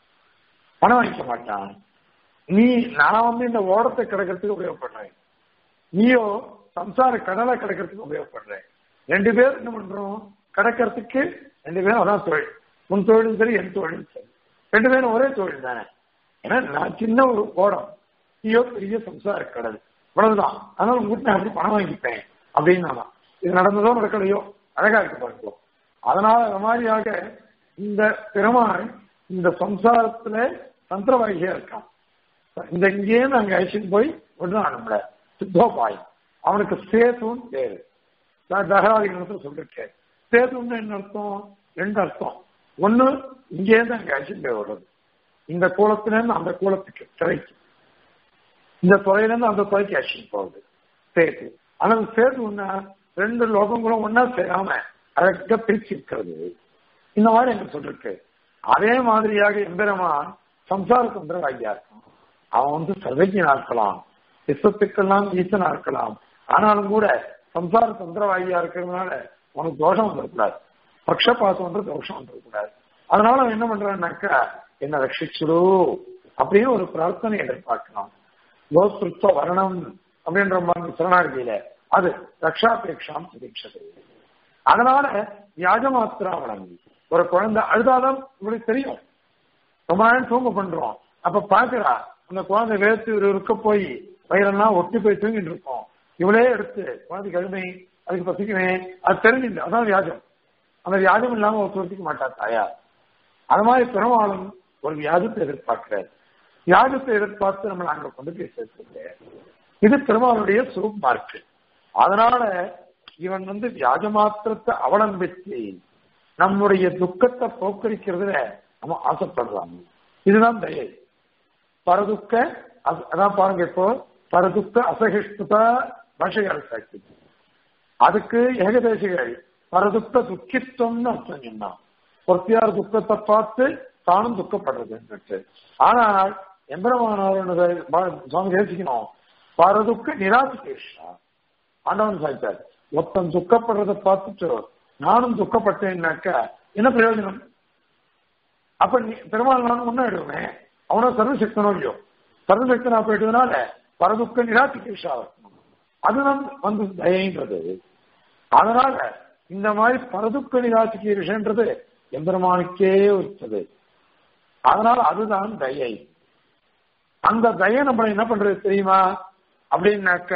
பணம் வாங்கிக்க மாட்டான் நீ நான் வந்து இந்த ஓடத்தை கிடக்கிறதுக்கு உபயோகப்படுறேன் நீயோ சம்சார கடலை கிடக்கிறதுக்கு உபயோகப்படுறேன் ரெண்டு பேரும் என்ன பண்றோம் கிடக்கிறதுக்கு ரெண்டு பேரும் அதான் தொழில் உன் தொழிலும் சரி என் தொழிலும் சரி ரெண்டு பேரும் ஒரே தொழில் தானே ஏன்னா நான் சின்ன ஒரு ஓடம் நீயோ பெரிய சம்சார கடல் இவ்வளவுதான் அதனால உங்ககிட்ட நான் அப்படி பணம் வாங்கிப்பேன் அப்படின்னு இது நடந்ததோ நடக்கலையோ அழகா இருக்கு பாருங்க அதனால அந்த மாதிரியாக இந்த பெருமாள் இந்த சம்சாரத்துல தந்திரவாகியா இருக்கான் இந்த இங்கேருந்து அங்க அழிச்சுட்டு போய் விடுறான் நம்மள சித்தோபாயம் அவனுக்கு சேதுன்னு பேரு நான் தகராதிகளத்துல சொல்லிருக்கேன் சேதுன்னு என்ன அர்த்தம் ரெண்டு அர்த்தம் ஒண்ணு இங்கேருந்து அங்க அழிச்சுட்டு போய் விடுறது இந்த கூலத்துல இருந்து அந்த கூலத்துக்கு திரைக்கு இந்த துறையில இருந்து அந்த துறைக்கு அழிச்சுட்டு போகுது சேது ஆனா சேது ஒன்னா ரெண்டு லோகங்களும் ஒன்னா சேராம அழகா பிரிச்சு இருக்கிறது இந்த மாதிரி எனக்கு சொல்லிருக்கு அதே மாதிரியாக எம்பெருமான் சம்சார தந்திரவாகியா இருக்கான் அவன் வந்து சர்வஜனா இருக்கலாம் விஸ்வத்துக்கெல்லாம் ஈசனா இருக்கலாம் ஆனாலும் கூட சம்சார தந்திரவாகியா இருக்கிறதுனால உனக்கு தோஷம் வந்துடக்கூடாது பக்ஷபாசம்ன்ற தோஷம் வந்துடக்கூடாது அதனால அவன் என்ன பண்றான்னாக்கா என்ன ரட்சிச்சுடு அப்படின்னு ஒரு பிரார்த்தனை எதிர்பார்க்கலாம் கோஸ்திருத்த வரணம் அப்படின்ற மாதிரி சரணாகதியில அது ரக்ஷாபேட்சாம் பிரதீட்சது அதனால வியாஜமாத்திரா வழங்கி ஒரு குழந்தை அழுதாதான் உங்களுக்கு தெரியும் ரொம்ப நேரம் தூங்க பண்றோம் அப்ப பாக்குறா அந்த குழந்தை வேர்த்து இருக்க போய் வயிறெல்லாம் ஒட்டி போய் தூங்கிட்டு இருக்கோம் இவளே எடுத்து குழந்தை கழுமை அதுக்கு பசிக்குவேன் அது தெரிஞ்சிല്ല அதான் வியாஜம் அந்த வியாஜம் இல்லாம ஒத்துழைக்க மாட்டா தாயார் அது மாதிரி பெருமாளும் ஒரு வியாஜத்தை எதிர்பார்க்கிறார் வியாஜத்தை எதிர்பார்த்து நம்மளை அங்க கொண்டு போய் சேர்த்துருக்கார் இது பெருமாளுடைய சுரூப் இருக்கு அதனால இவன் வந்து வியாஜ மாத்திரத்தை அவலம்பித்து நம்முடைய துக்கத்தை போக்கடிக்கிறதுல நம்ம ஆசைப்படுறாங்க இதுதான் தயை பரதுக்க அதான் பாருங்க இப்போ பரதுக்க அசகிஷ்டுதா பாஷையால் சாட்சி அதுக்கு ஏகதேசிகள் பரதுக்க துக்கித்துவம்னு அர்த்தம் சொன்னான் பொறுத்தியார் துக்கத்தை பார்த்து தானும் துக்கப்படுறது ஆனால் எம்பரமானவர் சுவாமி தேசிக்கணும் பரதுக்க நிராசிகேஷா ஆண்டவன் சாய்த்தார் ஒருத்தன் துக்கப்படுறதை பார்த்துட்டு நானும் துக்கப்பட்டேன்னாக்கா என்ன பிரயோஜனம் அப்ப நீ பெருமாள் நான் முன்னாடிடுவேன் அவனோ சர்வசக்தனோ இல்லையோ சர்வசக்தனா போயிட்டதுனால பரதுக்க நிராசிகேஷா இருக்கணும் அதுதான் வந்து தயன்றது அதனால இந்த மாதிரி பரதுக்க நிராசிகேஷன்றது எம்பெருமானுக்கே இருக்கிறது அதனால அதுதான் தயை அந்த தயை நம்மள என்ன பண்றது தெரியுமா அப்படின்னாக்க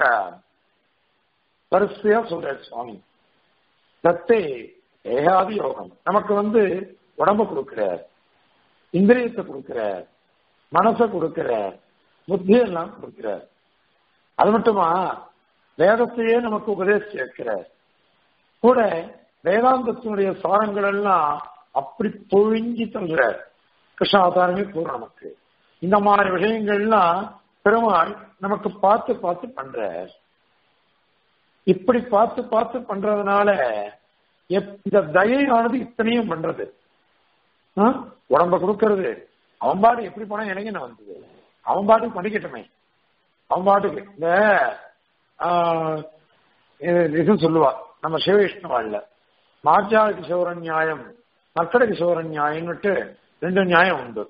வரிசையா சொல்ற சுவாமி தத்தே ஏகாதி யோகம் நமக்கு வந்து உடம்ப கொடுக்கிறார் இந்திரியத்தை கொடுக்கிறார் மனசை கொடுக்கிறார் புத்தி எல்லாம் கொடுக்கிறார் அது மட்டுமா வேதத்தையே நமக்கு உபதேசிச்சு வைக்கிறார் கூட வேதாந்தத்தினுடைய சாரங்கள் எல்லாம் அப்படி பொழிஞ்சி தள்ளுற கிருஷ்ணாவதாரமே கூறும் நமக்கு இந்த மாதிரி விஷயங்கள்லாம் பெருமாள் நமக்கு பார்த்து பார்த்து பண்ற இப்படி பார்த்து பார்த்து பண்றதுனால இந்த தயையானது இத்தனையும் பண்றது உடம்ப கொடுக்கறது அவன் பாட்டு எப்படி போனா எனக்கு என்ன வந்தது அவன் பாட்டுக்கு பண்ணிக்கட்டுமே அவன் பாட்டுக்கு இந்த இது சொல்லுவா நம்ம சிவவிஷ்ணுவாள்ல மார்ஜா கிஷோர நியாயம் மக்கட கிஷோர நியாயம்னுட்டு ரெண்டு நியாயம் உண்டு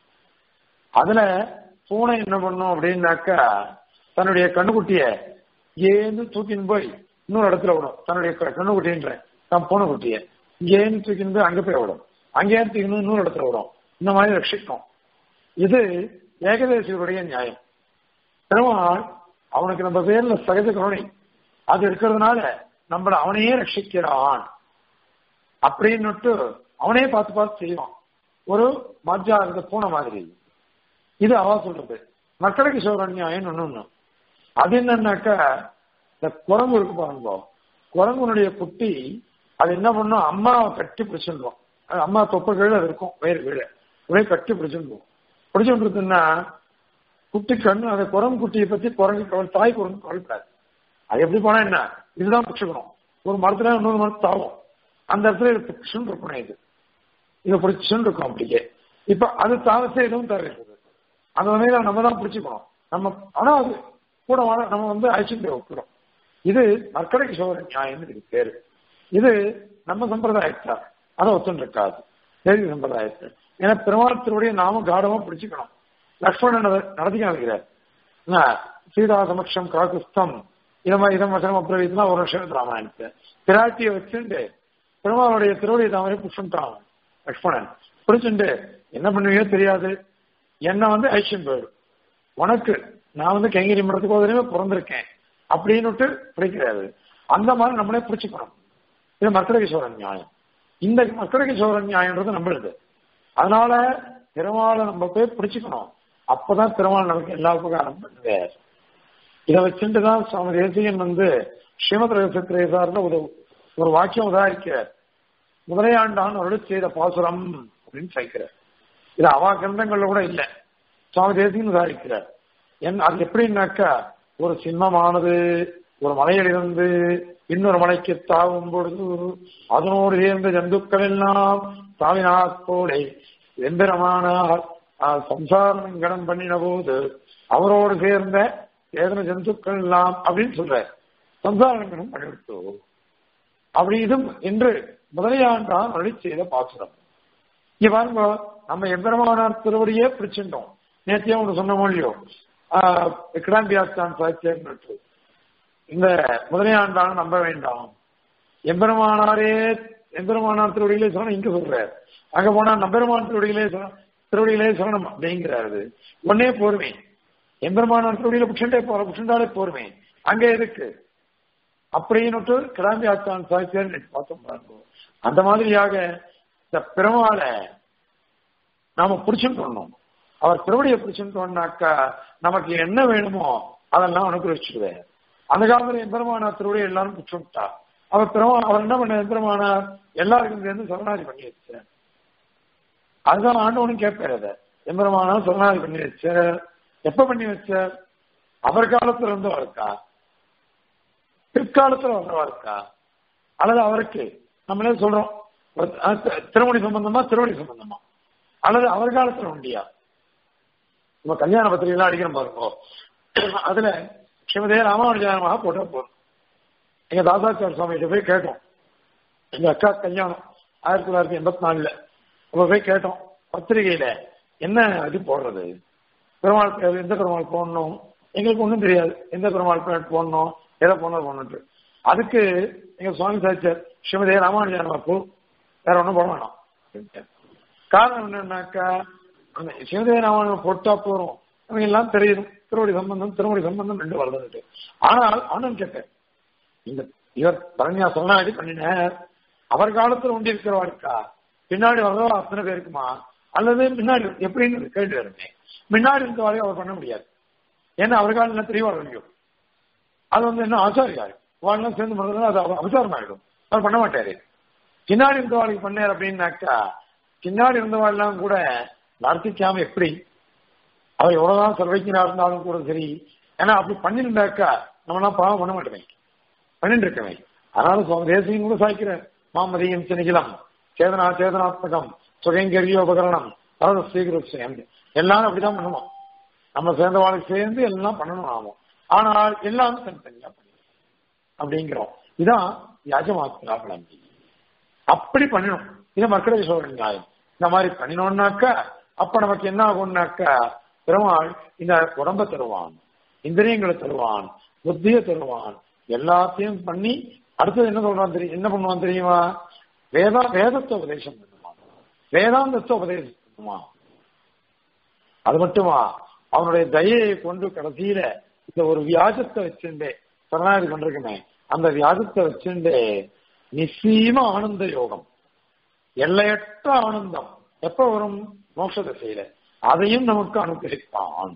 அதுல பூனை என்ன பண்ணும் அப்படின்னாக்கா தன்னுடைய கண்ணுக்குட்டிய ஏன்னு தூக்கின்னு போய் இன்னொரு இடத்துல விடும் தன்னுடைய கண்ணுக்குட்டின்ற தான் பூனை குட்டிய இங்கேன்னு தூக்கின்னு போய் அங்க போய் விடும் அங்கேயே தூக்கின்னு இன்னொரு இடத்துல விடும் இந்த மாதிரி ரட்சிக்கும் இது ஏகதேசிகளுடைய நியாயம் பெருமாள் அவனுக்கு நம்ம பேர்ல சகஜ கருணை அது இருக்கிறதுனால நம்மள அவனையே ரட்சிக்கிறான் அப்படின்னுட்டு அவனே பார்த்து பார்த்து செய்வான் ஒரு மஜ்ஜா இருந்த பூனை மாதிரி இது அவ சொல்றது மக்களுக்கு சௌரண்யாயம் ஒண்ணு அது என்னன்னாக்கா இந்த குரங்கு இருக்கு பாருங்க குரங்குனுடைய குட்டி அது என்ன பண்ணும் அம்மாவை கட்டி பிடிச்சிருந்தோம் அம்மா தொப்பை கீழே அது இருக்கும் வயிறு கீழே ஒரே கட்டி பிடிச்சிருந்தோம் பிடிச்சிருந்ததுன்னா குட்டி கண்ணு அந்த குரங்கு குட்டியை பத்தி குரங்கு கவல் தாய் குரங்கு கவலைப்படாது அது எப்படி போனா என்ன இதுதான் பிடிச்சிக்கணும் ஒரு மரத்துல இன்னொரு மரத்து தாவும் அந்த இடத்துல இது பிடிச்சுன்னு இருக்கணும் இது இதை பிடிச்சுன்னு இருக்கும் அப்படியே இப்ப அது தாவசே எதுவும் தருகிறது அந்த வகையில நம்ம தான் பிடிச்சிக்கணும் நம்ம ஆனா அது கூட வாழ நம்ம வந்து அழிச்சுட்டு வைக்கிறோம் இது மர்க்கடை கிஷோர நியாயம் இதுக்கு பேரு இது நம்ம சம்பிரதாயத்தார் அதை ஒத்துன்னு இருக்காது தேவி சம்பிரதாயத்தில் ஏன்னா பெருமாள் திருவுடைய நாம காடமா பிடிச்சுக்கணும் லக்ஷ்மணன் நடத்தி காமிக்கிறார் சீதா சமக்ஷம் காகுஸ்தம் இதமா இதம் வசனம் அப்புறம் ஒரு வருஷம் ராமாயணத்தை பிராட்டியை வச்சுட்டு பெருமாளுடைய திருவடியை தாமரை புஷ்டான் லக்ஷ்மணன் பிடிச்சுட்டு என்ன பண்ணுவீங்க தெரியாது என்ன வந்து ஐக்கியம் போயிடும் உனக்கு நான் வந்து கைங்கரி மரத்துக்கு போதே பிறந்திருக்கேன் அப்படின்னுட்டு பிடிக்கிறாரு அந்த மாதிரி நம்மளே பிடிச்சுக்கணும் இது மக்களகிஷோரன் நியாயம் இந்த மக்களகிஷோரன் நியாயம்ன்றது நம்மளுது அதனால திருமாலை நம்ம போய் பிடிச்சுக்கணும் அப்பதான் திருமால் நமக்கு எல்லா உபகாரம் பண்ணுவார் இதை வச்சுட்டு தான் சுவாமி தேசிகன் வந்து ஸ்ரீமத் ரகசியத்திரேசார்ல ஒரு ஒரு வாக்கியம் உதாரிக்கிறார் முதலையாண்டான் அருள் செய்த பாசுரம் அப்படின்னு சேர்க்கிறார் இது அவா கிரந்தங்கள்ல கூட இல்லை சுவாமி தேசிகன் உதாரிக்கிறார் என் அது எப்படின்னாக்கா ஒரு சிம்மமானது ஒரு மலையிலிருந்து இன்னொரு மலைக்கு தாவும் பொழுது அதனோடு சேர்ந்த ஜந்துக்கள் எல்லாம் தாவினாக்கோடை எந்திரமானார் சம்சாரம் கடன் பண்ணின போது அவரோடு சேர்ந்த ஏதன ஜந்துக்கள் எல்லாம் அப்படின்னு சொல்ற சம்சாரங்கனும் பண்ணிவிட்டோ அப்படி இதும் என்று முதலையாண்டான் அழி செய்த பாசுரம் இங்க பாருங்க நம்ம எம்பெருமானார் திருவடியே பிடிச்சிட்டோம் நேத்தியே ஒன்று சொன்ன மொழியோ கிடாம்பியாஸ்தான் சாட்சியம் இந்த முதலையாண்டான் நம்ப வேண்டாம் எம்பெருமானாரே எம்பெருமானார் திருவடியிலே சொல்லணும் இங்க சொல்றாரு அங்க போனா நம்பெருமான் திருவடியிலே சொல்ல திருவடியிலே சொல்லணும் அப்படிங்கிறாரு ஒன்னே போருமே எம்பெருமானார் திருவடியில புஷண்டே போற புஷண்டாலே போருமே அங்க இருக்கு அப்படின்னு கிடாம்பி ஆச்சான் சாய்ச்சியார் பார்த்தோம் பாருங்க அந்த மாதிரியாக இந்த பெருமாளை நாம பிடிச்சுட்டோம் அவர் திருவடியை பிடிச்சுட்டோம்னாக்கா நமக்கு என்ன வேணுமோ அதெல்லாம் அனுகிரகிச்சிடுவேன் அந்த காலத்துல எம்பெருமானார் திருவடியை எல்லாரும் பிடிச்சுட்டா அவர் பெருமா அவர் என்ன பண்ண எம்பெருமானார் எல்லாருக்கும் சேர்ந்து சரணாதி பண்ணி வச்சார் அதுதான் ஆண்டவனும் கேட்பாரு அதை எம்பெருமானார் சரணாதி பண்ணி வச்சார் எப்ப பண்ணி வச்சார் அவர் காலத்துல இருந்தவா இருக்கா பிற்காலத்துல வந்தவா இருக்கா அல்லது அவருக்கு நம்மளே சொல்றோம் திருமணி சம்பந்தமா திருவடி சம்பந்தமா அல்லது அவர் காலத்துல உண்டியா நம்ம கல்யாண பத்திரிகைலாம் அடிக்கிற பாருங்க அதுல ஸ்ரீமதே ராமானுஜானமாக போட்டா போதும் எங்க தாதாச்சார சுவாமிகிட்ட போய் கேட்டோம் எங்க அக்கா கல்யாணம் ஆயிரத்தி தொள்ளாயிரத்தி எண்பத்தி நாலுல அப்ப போய் கேட்டோம் பத்திரிகையில என்ன இது போடுறது பெருமாள் பேர் எந்த பெருமாள் போடணும் எங்களுக்கு ஒன்றும் தெரியாது எந்த பெருமாள் பேர் போடணும் எதை போடணும் போடணும் அதுக்கு எங்க சுவாமி சாச்சர் ஸ்ரீமதே ராமானுஜானமா போ வேற ஒன்றும் போட வேணாம் காரணம் என்னன்னாக்கா அந்த ஸ்ரீமதே ராமானுஜம் போட்டா போறோம் அவங்க எல்லாம் தெரியும் திருவடி சம்பந்தம் திருவடி சம்பந்தம் ரெண்டு வருதுன்னுட்டு ஆனால் ஆனந்த் கேட்டேன் இந்த இவர் பரண்யா சொன்னாடி பண்ணினார் அவர் காலத்துல உண்டி இருக்கிறவா இருக்கா பின்னாடி வர்றவா அத்தனை பேருக்குமா அல்லது முன்னாடி எப்படின்னு கேட்டு வருமே முன்னாடி இருந்த வரையும் அவர் பண்ண முடியாது ஏன்னா அவர் காலம் என்ன தெரியவா முடியும் அது வந்து என்ன ஆச்சாரியா வாழ்லாம் சேர்ந்து பண்ணுறதுனா அது அவசாரம் ஆயிடும் அவர் பண்ண மாட்டாரு பின்னாடி இருந்தவாளுக்கு பண்ணார் அப்படின்னாக்கா பின்னாடி இருந்தவாள்லாம் கூட நடத்திக்காம எப்படி அவர் எவ்வளவுதான் சர்வைக்கினா இருந்தாலும் கூட சரி ஏன்னா அப்படி பண்ணிருந்தாக்கா நம்மளாம் பாவம் பண்ண மாட்டோமே பண்ணிட்டு இருக்கவே அதனால சுவாமி தேசியம் கூட சாய்க்கிற மாமதியம் சினிகிலம் சேதனா சேதனாத்மகம் சுகங்கரிய உபகரணம் அதாவது ஸ்ரீகிருஷ்ணன் எல்லாரும் அப்படிதான் பண்ணணும் நம்ம சேர்ந்த வாழ்க்கை சேர்ந்து எல்லாம் பண்ணணும் ஆகும் ஆனால் எல்லாமே தனித்தனியா பண்ணணும் அப்படிங்கிறோம் இதான் யாஜமாத்ரா பலம்பி அப்படி பண்ணணும் இது மக்களுக்கு சொல்ற நியாயம் இந்த மாதிரி பண்ணினோம்னாக்கா அப்ப நமக்கு என்ன ஆகும்னாக்கா பெருமாள் இந்த உடம்ப தருவான் இந்திரியங்களை தருவான் புத்தியை தருவான் எல்லாத்தையும் பண்ணி அடுத்தது என்ன சொல்றான் தெரியும் என்ன பண்ணுவான் தெரியுமா வேதா வேதத்தை உபதேசம் பண்ணுவான் வேதாந்தத்தை உபதேசம் பண்ணுவான் அது மட்டுமா அவனுடைய தயையை கொண்டு கடைசியில இந்த ஒரு வியாஜத்தை வச்சுண்டே சரணாகதி கொண்டிருக்கமே அந்த வியாஜத்தை வச்சுண்டே நிச்சயமா ஆனந்த யோகம் எல்லையற்ற ஆனந்தம் எப்ப வரும் மோட்ச திசையில அதையும் நமக்கு அனுகிரகிப்பான்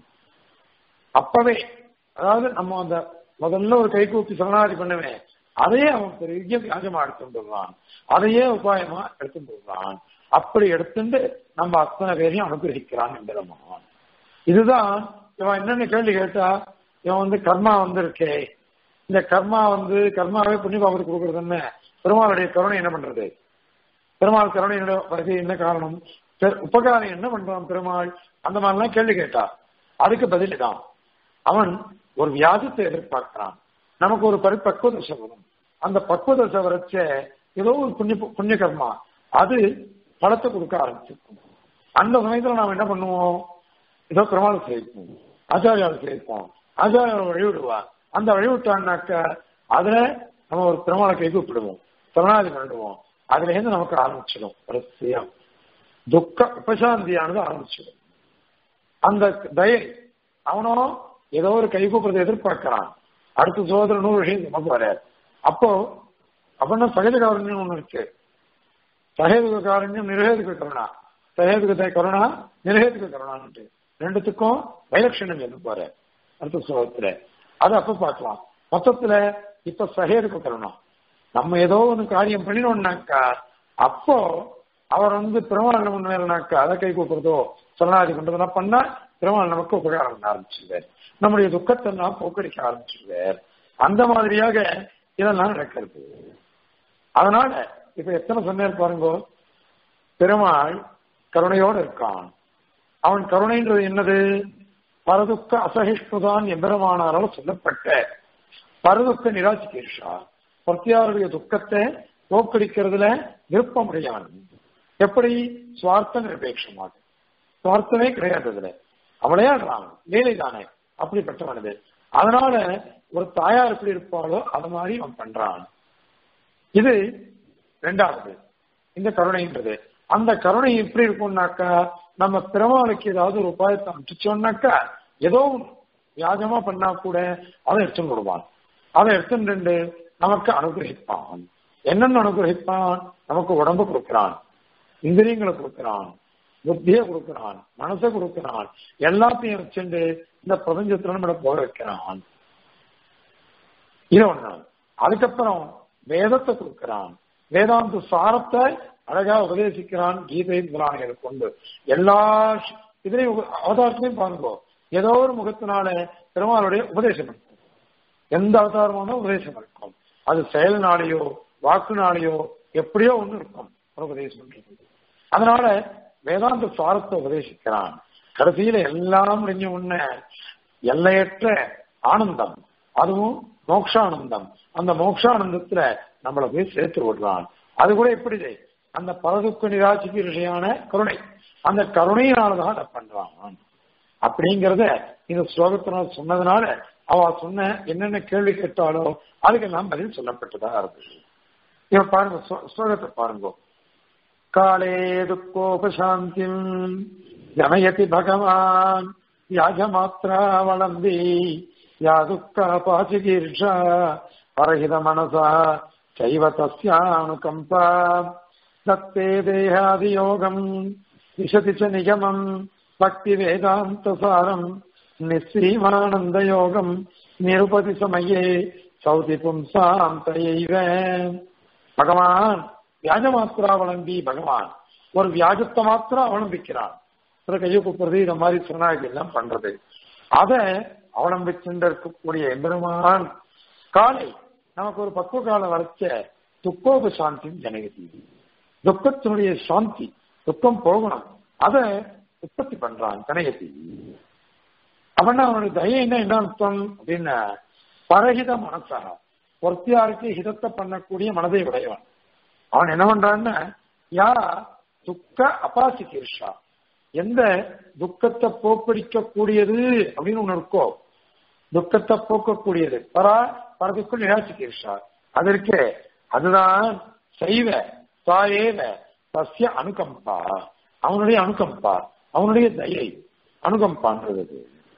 அப்பவே அதாவது நம்ம அந்த முதல்ல ஒரு கை கூப்பி சரணாகதி பண்ணுவேன் அதையே அவன் பெரிய வியாஜமா எடுத்துட்டு வருவான் அதையே உபாயமா எடுத்துட்டு வருவான் அப்படி எடுத்துட்டு நம்ம அத்தனை பேரையும் அனுகிரகிக்கிறான் என்கிறமான் இதுதான் இவன் என்னென்ன கேள்வி கேட்டா இவன் வந்து கர்மா வந்திருக்கே இந்த கர்மா வந்து கர்மாவே புண்ணிய பாபத்துக்கு கொடுக்கறது என்ன பெருமாளுடைய கருணை என்ன பண்றது பெருமாள் கருணை வருகை என்ன காரணம் உபகாரம் என்ன பண்றான் பெருமாள் அந்த மாதிரிலாம் கேள்வி கேட்டா அதுக்கு பதில் தான் அவன் ஒரு வியாஜத்தை எதிர்பார்க்கிறான் நமக்கு ஒரு பரிபக்குவ தசை வரும் அந்த பக்குவ தசை வரைச்ச ஏதோ ஒரு புண்ணிய புண்ணிய கர்மா அது பலத்தை கொடுக்க ஆரம்பிச்சிருக்கும் அந்த சமயத்துல நாம் என்ன பண்ணுவோம் ஏதோ பெருமாள் சேர்ப்போம் ஆச்சாரியால் சேர்ப்போம் ஆச்சாரியால் வழிவிடுவார் அந்த வழிவிட்டான்னாக்க அதுல நம்ம ஒரு பெருமாளை கை கூப்பிடுவோம் சரணாதி பண்ணிடுவோம் அதுல இருந்து நமக்கு ஆரம்பிச்சிடும் வரிசையா துக்க உபசாந்தியானது ஆரம்பிச்சிடும் அந்த தயை அவனும் ஏதோ ஒரு கை கூப்பிடுறதை எதிர்பார்க்கிறான் அடுத்த சோதர நூறு விஷயம் நமக்கு வராது அப்போ அப்படின்னா சகஜ காரண்யம் ஒண்ணு இருக்கு சகேதுக காரண்யம் நிரகேதுக கருணா சகேதுக கருணா நிரகேதுக கருணான்ட்டு ரெண்டுத்துக்கும் வைலட்சணம் என்ன பாரு அடுத்த ஸ்லோகத்துல அது அப்ப பார்க்கலாம் மொத்தத்துல இப்ப சகேதுக கருணம் நம்ம ஏதோ ஒண்ணு காரியம் பண்ணினோம்னாக்கா அப்போ அவர் வந்து பெருமாள் முன்னேறினாக்கா அதை கை கூப்பிடுறதோ சரணாதி பண்றதுனா பண்ணா பெருமாள் நமக்கு உபகாரம் பண்ண ஆரம்பிச்சிருவார் நம்முடைய துக்கத்தை எல்லாம் போக்கடிக்க ஆரம்பிச்சிருவார் அந்த மாதிரியாக இதெல்லாம் நடக்கிறது அதனால இப்ப எத்தனை சொன்னார் பாருங்க பெருமாள் கருணையோடு இருக்கான் அவன் கருணைன்றது என்னது பரதுக்க அசகிஷ்ணுதான் எம்பெருமானாரால் சொல்லப்பட்ட பரதுக்க நிராசிகேஷா பிரத்தியாருடைய துக்கத்தை போக்கடிக்கிறதுல விருப்பம் உடையவன் எப்படி சுவார்த்த நிரபேட்சமாக சுவார்த்தமே கிடையாது அதுல அவளையாடுறான் வேலை தானே அப்படிப்பட்டவனது அதனால ஒரு தாயார் எப்படி இருப்பாளோ அது மாதிரி அவன் பண்றான் இது ரெண்டாவது இந்த கருணைன்றது அந்த கருணை எப்படி இருக்கும்னாக்கா நம்ம பெருமாளுக்கு ஏதாவது ஒரு உபாயத்தை அமைச்சோம்னாக்கா ஏதோ வியாஜமா பண்ணா கூட அதை எடுத்துன்னு விடுவான் அதை எடுத்துட்டு நமக்கு அனுகிரகிப்பான் என்னென்ன அனுகிரகிப்பான் நமக்கு உடம்பு கொடுக்கிறான் இந்திரியங்களை கொடுக்கிறான் புத்தியை கொடுக்கிறான் மனசை கொடுக்கிறான் எல்லாத்தையும் வச்சுட்டு இந்த பிரபஞ்சத்துல நம்மள போக வைக்கிறான் இது ஒண்ணு அதுக்கப்புறம் வேதத்தை கொடுக்கிறான் வேதாந்த சாரத்தை அழகா உபதேசிக்கிறான் கீதை புராணிகளை கொண்டு எல்லா இதுலையும் அவதாரத்திலையும் பாருங்க ஏதோ ஒரு முகத்தினால பெருமாளுடைய உபதேசம் இருக்கும் எந்த அவதாரமான உபதேசம் இருக்கும் அது செயல்னாலேயோ வாக்குனாலேயோ எப்படியோ ஒண்ணு இருக்கும் உபதேசம் பண்றது அதனால வேதாந்த சாரத்தை உபதேசிக்கிறான் கடைசியில எல்லாம் முடிஞ்ச உடனே எல்லையற்ற ஆனந்தம் அதுவும் மோக்ஷானந்தம் அந்த மோக்ஷானந்தத்துல நம்மளை போய் சேர்த்து விடுறான் அது கூட எப்படி அந்த பரதுக்கு நிராட்சிக்கு விஷயமான கருணை அந்த கருணையினாலதான் அதை பண்றான் அப்படிங்கறத இந்த ஸ்லோகத்தினால சொன்னதுனால அவ சொன்ன என்னென்ன கேள்வி கேட்டாலோ அதுக்கெல்லாம் பதில் சொல்லப்பட்டதா இருந்தது இவ பாருங்க ஸ்லோகத்தை பாருங்க காலே துக்கோபசாந்திம் ஜனயதி பகவான் யாஜமாத்திராவலம்பி யா துக்கா பாசிகீர்ஷா பரஹித மனசா சைவ தஸ்யானுகம்பா தத்தே தேகாதியோகம் விசதி ச நிகமம் பக்தி வேதாந்த சாரம் நிஸ்ரீமானந்த யோகம் நிருபதி சமயே சௌதி பும்சாம் தயைவ பகவான் வியாஜ மாத்திராவலம்பி பகவான் ஒரு வியாஜத்தை மாத்திரம் அவலம்பிக்கிறான் சில கையை கூப்பிடுறது இந்த மாதிரி சுனாகி எல்லாம் பண்றது அத அவலம்பிச்சுட்டு இருக்கக்கூடிய எம்பெருமான் காலை நமக்கு ஒரு பக்குவ காலம் வரைச்ச துக்கோப சாந்தியும் ஜனகதி துக்கத்தினுடைய சாந்தி துக்கம் போகணும் அத உற்பத்தி பண்றான் கனகதி அவனா அவனுடைய தயை என்ன என்ன அர்த்தம் அப்படின்னா பரஹித மனசாக ஒருத்தியாருக்கு ஹிதத்தை பண்ணக்கூடிய மனதை உடையவன் அவன் என்ன பண்றான்னா யாரா துக்க அபாசிகீர்ஷா எந்த துக்கத்தை போக்கடிக்க கூடியது அப்படின்னு ஒண்ணு இருக்கோ துக்கத்தை போக்கக்கூடியது பரா பரதுக்குள் நிராசிகீர்ஷா அதற்கு அதுதான் செய்வ தாயேவ சசிய அனுகம்பா அவனுடைய அனுகம்பா அவனுடைய தயை அனுகம்பான்றது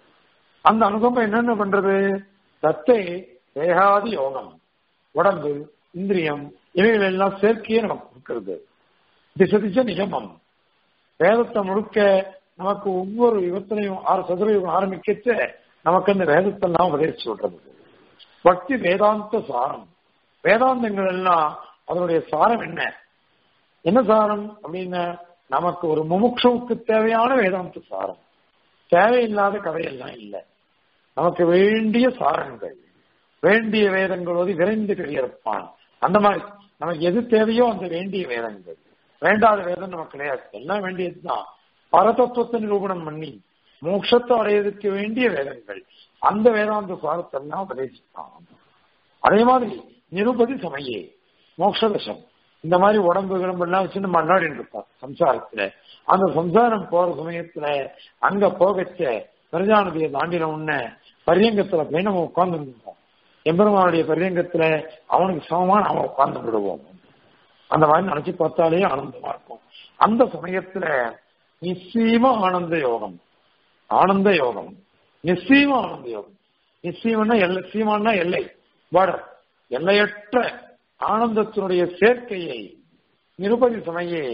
அந்த அனுகம்பம் என்னென்ன பண்றது தத்தை தேகாதி யோகம் உடம்பு இந்திரியம் இவைகள் எல்லாம் சேர்க்கையே நமக்கு கொடுக்கிறது திசை திசை நிகமம் வேதத்தை முழுக்க நமக்கு ஒவ்வொரு யுகத்திலையும் ஆறு சதுர யுகம் ஆரம்பிக்கச்ச நமக்கு அந்த வேதத்தெல்லாம் உபதேசிச்சு விடுறது பக்தி வேதாந்த சாரம் வேதாந்தங்கள் எல்லாம் அதனுடைய சாரம் என்ன என்ன சாரம் அப்படின்னா நமக்கு ஒரு முமுட்சுவுக்கு தேவையான வேதாந்த சாரம் தேவையில்லாத கதையெல்லாம் இல்லை நமக்கு வேண்டிய சாரங்கள் வேண்டிய வேதங்கள் வந்து விரைந்து கிடையிருப்பான் அந்த மாதிரி நமக்கு எது தேவையோ அந்த வேண்டிய வேதங்கள் வேண்டாத வேதம் நமக்கு கிடையாது எல்லாம் வேண்டியதுதான் பரதத்துவத்தை நிரூபணம் பண்ணி மோட்சத்தை அடையதுக்கு வேண்டிய வேதங்கள் அந்த வேதாந்த சாரத்தெல்லாம் உபதேசித்தான் அதே மாதிரி நிருபதி சமயே மோட்சதசம் இந்த மாதிரி உடம்பு கிளம்பெல்லாம் வச்சு நம்ம அண்ணாடிட்டு இருப்போம் சம்சாரத்துல அந்த சம்சாரம் போற சமயத்துல அங்க போகச்ச பிரஜாநதியை தாண்டின உடனே பரியங்கத்துல போய் நம்ம உட்கார்ந்து இருந்தோம் எம்பெருமானுடைய பரியங்கத்துல அவனுக்கு சமமான அவன் உட்கார்ந்து விடுவோம் அந்த மாதிரி நினைச்சு பார்த்தாலே ஆனந்தமா இருக்கும் அந்த சமயத்துல நிச்சயமா ஆனந்த யோகம் ஆனந்த யோகம் நிச்சயமா ஆனந்த யோகம் நிச்சயம்னா எல்லை சீமான்னா எல்லை பார்டர் எல்லையற்ற ஆனந்தத்தினுடைய சேர்க்கையை நிருபதி சமயே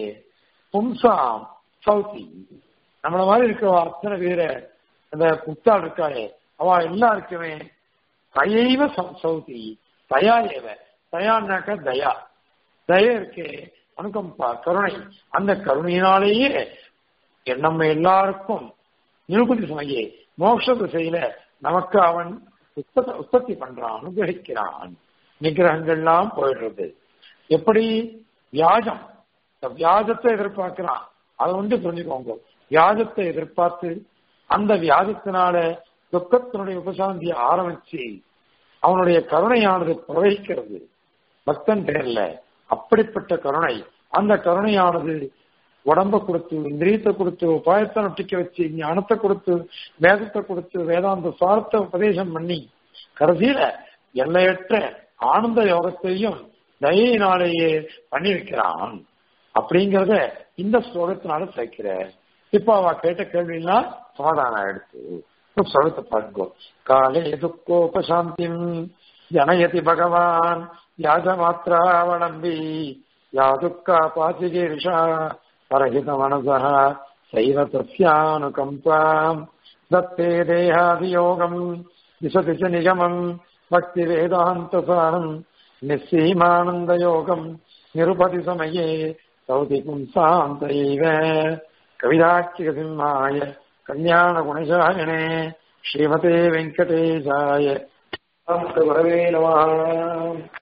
பும்சாம் சௌத்தி நம்மள மாதிரி இருக்கிற அத்தனை பேர அந்த புத்தாள் இருக்காளே அவ எல்லாருக்குமே தயைவ சௌதி தயா ஏவ தயான்னாக்க தயா தய இருக்கே அனுகம்பா கருணை அந்த கருணையினாலேயே நம்ம எல்லாருக்கும் நிருபதி சமயே மோட்ச திசையில நமக்கு அவன் உற்பத்தி பண்றான் அனுகிரகிக்கிறான் நிகிரகங்கள்லாம் போயிடுறது எப்படி வியாஜம் வியாஜத்தை எதிர்பார்க்கிறான் அதை வந்து புரிஞ்சுக்கோங்க வியாஜத்தை எதிர்பார்த்து அந்த வியாஜத்தினால துக்கத்தினுடைய உபசாந்தியை ஆரம்பிச்சு அவனுடைய கருணையானது பிரவகிக்கிறது பக்தன் பேர்ல அப்படிப்பட்ட கருணை அந்த கருணையானது உடம்ப கொடுத்து இந்திரியத்தை கொடுத்து உபாயத்தை நொட்டிக்க வச்சு ஞானத்தை கொடுத்து வேதத்தை கொடுத்து வேதாந்த சாரத்தை உபதேசம் பண்ணி கடைசியில எல்லையற்ற ஆனந்த யோகத்தையும் தயினாலேயே பண்ணி வைக்கிறான் அப்படிங்கறத இந்த ஸ்லோகத்தினால சேர்க்கிற இப்ப அவ கேட்ட கேள்விலாம் சமாதானம் எடுத்து ஸ்லோகத்தை பாருங்கோ காலே துக்கோபசாந்திம் ஜனயதி பகவான் யாஜமாத்திராவளம்பி யா துக்கா பாசிகீர்ஷா பரஹித மனசா சைவ தஸ்யானுகம்பாம் தத்தே தேகாதியோகம் திசதி ச நிகமம் பக்தி வேதாந்தசாரம் நிச்சயமானந்தயோகம் நிருபதி சமயே சௌதி பும்சாந்தைவ கவிதாட்சிக சிம்மாய கல்யாண குணசாயனே ஸ்ரீமதே வெங்கடேசாய குரவே நம